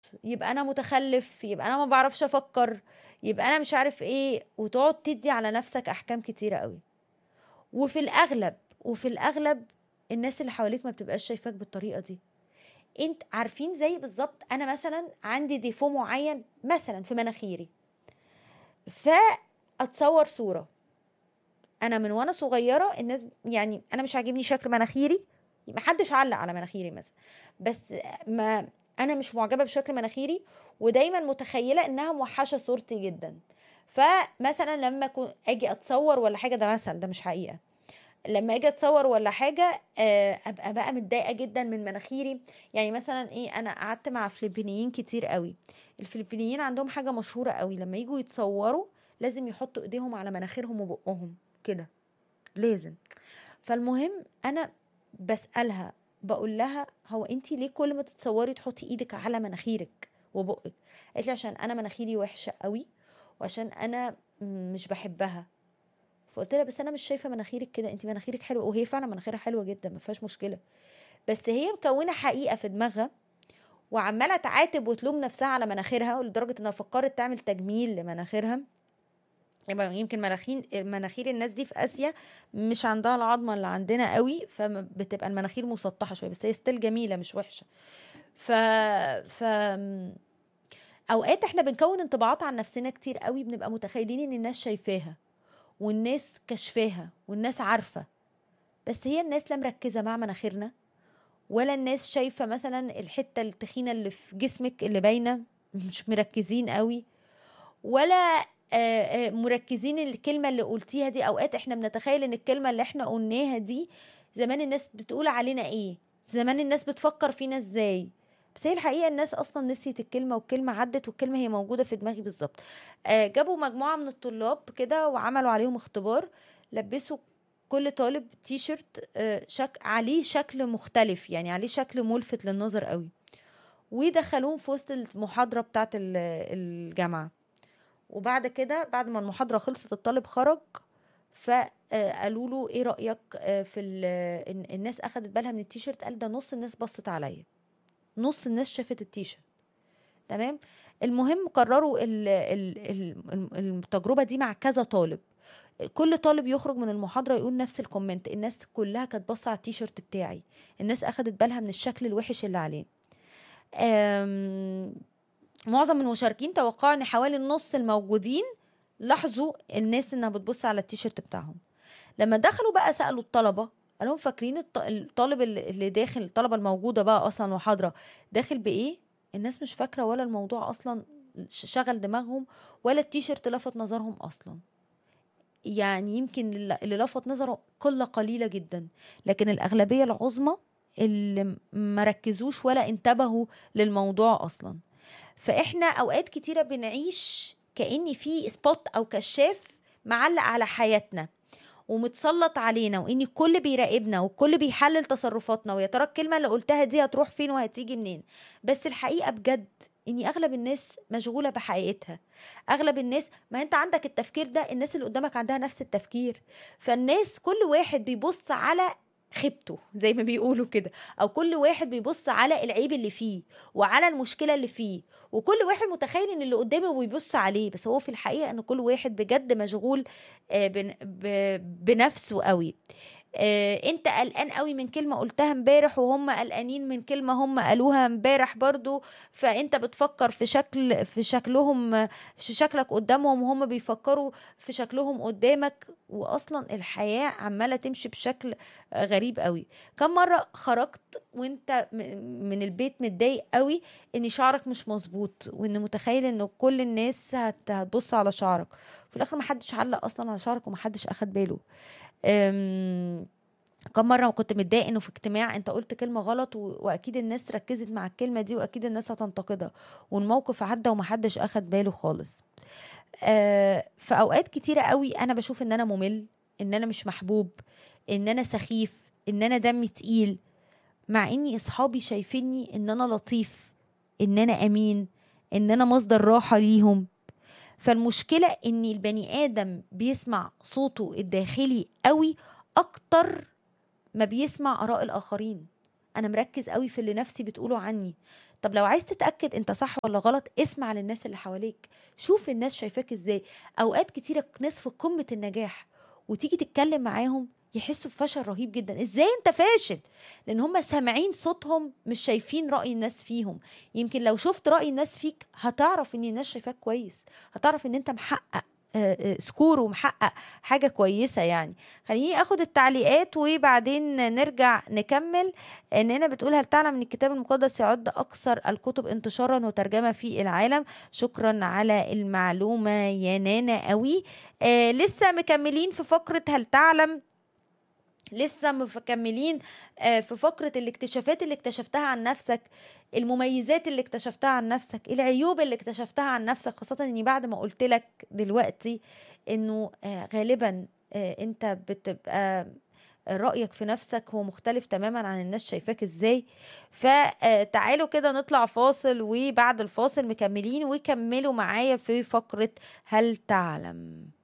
يبقى انا متخلف يبقى انا ما بعرفش افكر يبقى انا مش عارف ايه وتقعد تدي على نفسك احكام كتيره قوي وفي الاغلب وفي الاغلب الناس اللي حواليك ما بتبقاش شايفاك بالطريقه دي انت عارفين زي بالظبط انا مثلا عندي ديفو معين مثلا في مناخيري فاتصور صوره انا من وانا صغيره الناس يعني انا مش عاجبني شكل مناخيري محدش علق على مناخيري مثلا بس ما انا مش معجبه بشكل مناخيري ودايما متخيله انها موحشه صورتي جدا فمثلا لما أكون اجي اتصور ولا حاجه ده مثل ده مش حقيقه لما اجي اتصور ولا حاجه آه، ابقى بقى متضايقه جدا من مناخيري يعني مثلا ايه انا قعدت مع فلبينيين كتير قوي الفلبينيين عندهم حاجه مشهوره قوي لما يجوا يتصوروا لازم يحطوا ايديهم على مناخيرهم وبقهم كده لازم فالمهم انا بسالها بقول لها هو انت ليه كل ما تتصوري تحطي ايدك على مناخيرك وبقك قالت لي عشان انا مناخيري وحشه قوي وعشان انا مش بحبها فقلت لها بس انا مش شايفه مناخيرك كده انت مناخيرك حلوه وهي فعلا مناخيرها حلوه جدا ما فيهاش مشكله بس هي مكونه حقيقه في دماغها وعماله تعاتب وتلوم نفسها على مناخيرها لدرجه انها فكرت تعمل تجميل لمناخيرها يبقى يمكن مناخير مناخير الناس دي في اسيا مش عندها العظمه اللي عندنا قوي فبتبقى المناخير مسطحه شويه بس هي ستيل جميله مش وحشه ف ف اوقات احنا بنكون انطباعات عن نفسنا كتير قوي بنبقى متخيلين ان الناس شايفاها والناس كشفاها والناس عارفه بس هي الناس لا مركزه مع مناخيرنا ولا الناس شايفه مثلا الحته التخينه اللي في جسمك اللي باينه مش مركزين قوي ولا آه، آه، مركزين الكلمه اللي قلتيها دي اوقات احنا بنتخيل ان الكلمه اللي احنا قلناها دي زمان الناس بتقول علينا ايه زمان الناس بتفكر فينا ازاي بس هي الحقيقه الناس اصلا نسيت الكلمه والكلمه عدت والكلمه هي موجوده في دماغي بالظبط آه، جابوا مجموعه من الطلاب كده وعملوا عليهم اختبار لبسوا كل طالب تي شيرت شك... عليه شكل مختلف يعني عليه شكل ملفت للنظر قوي ودخلوهم في وسط المحاضره بتاعت الجامعه وبعد كده بعد ما المحاضره خلصت الطالب خرج فقالوا له ايه رايك في الناس اخذت بالها من التيشيرت قال ده نص الناس بصت عليا نص الناس شافت التيشيرت تمام المهم قرروا التجربه دي مع كذا طالب كل طالب يخرج من المحاضره يقول نفس الكومنت الناس كلها كانت باصه على التيشيرت بتاعي الناس اخذت بالها من الشكل الوحش اللي عليه معظم المشاركين توقعوا ان حوالي النص الموجودين لاحظوا الناس انها بتبص على التيشيرت بتاعهم لما دخلوا بقى سالوا الطلبه قالوا فاكرين الطالب اللي داخل الطلبه الموجوده بقى اصلا وحاضره داخل بايه الناس مش فاكره ولا الموضوع اصلا شغل دماغهم ولا التيشيرت لفت نظرهم اصلا يعني يمكن اللي لفت نظره قله قليله جدا لكن الاغلبيه العظمى اللي ما ركزوش ولا انتبهوا للموضوع اصلا فاحنا اوقات كتيره بنعيش كان في سبوت او كشاف معلق على حياتنا ومتسلط علينا وان الكل بيراقبنا والكل بيحلل تصرفاتنا ويا ترى الكلمه اللي قلتها دي هتروح فين وهتيجي منين بس الحقيقه بجد ان اغلب الناس مشغوله بحقيقتها اغلب الناس ما انت عندك التفكير ده الناس اللي قدامك عندها نفس التفكير فالناس كل واحد بيبص على خيبته زي ما بيقولوا كده او كل واحد بيبص على العيب اللي فيه وعلى المشكله اللي فيه وكل واحد متخيل ان اللي قدامه بيبص عليه بس هو في الحقيقه ان كل واحد بجد مشغول آه، بنفسه قوي آه، انت قلقان قوي من كلمه قلتها امبارح وهم قلقانين من كلمه هم قالوها امبارح برضو فانت بتفكر في شكل في شكلهم في شكلك قدامهم وهم بيفكروا في شكلهم قدامك واصلا الحياه عماله تمشي بشكل غريب قوي كم مره خرجت وانت من البيت متضايق قوي ان شعرك مش مظبوط وان متخيل ان كل الناس هتبص على شعرك في الاخر محدش علق اصلا على شعرك ومحدش اخد باله كم مره كنت متضايق انه في اجتماع انت قلت كلمه غلط و... واكيد الناس ركزت مع الكلمه دي واكيد الناس هتنتقدها والموقف عدى ومحدش اخد باله خالص آه في اوقات كتيره قوي انا بشوف ان انا ممل ان انا مش محبوب ان انا سخيف ان انا دمي تقيل مع اني اصحابي شايفيني ان انا لطيف ان انا امين ان انا مصدر راحه ليهم فالمشكله ان البني ادم بيسمع صوته الداخلي قوي اكتر ما بيسمع اراء الاخرين انا مركز قوي في اللي نفسي بتقوله عني طب لو عايز تتاكد انت صح ولا غلط اسمع للناس اللي حواليك شوف الناس شايفاك ازاي اوقات كتيره ناس في قمه النجاح وتيجي تتكلم معاهم يحسوا بفشل رهيب جدا ازاي انت فاشل لان هم سامعين صوتهم مش شايفين راي الناس فيهم يمكن لو شفت راي الناس فيك هتعرف ان الناس شايفاك كويس هتعرف ان انت محقق آه، آه، سكور ومحقق حاجه كويسه يعني خليني اخد التعليقات وبعدين نرجع نكمل اننا بتقول هل تعلم ان الكتاب المقدس يعد اكثر الكتب انتشارا وترجمه في العالم شكرا على المعلومه يا نانا قوي آه لسه مكملين في فقره هل تعلم لسه مكملين آه، في فقرة الاكتشافات اللي اكتشفتها عن نفسك المميزات اللي اكتشفتها عن نفسك العيوب اللي اكتشفتها عن نفسك خاصة اني بعد ما قلت لك دلوقتي انه آه، غالبا آه، انت بتبقى رأيك في نفسك هو مختلف تماما عن الناس شايفاك ازاي فتعالوا كده نطلع فاصل وبعد الفاصل مكملين وكملوا معايا في فقرة هل تعلم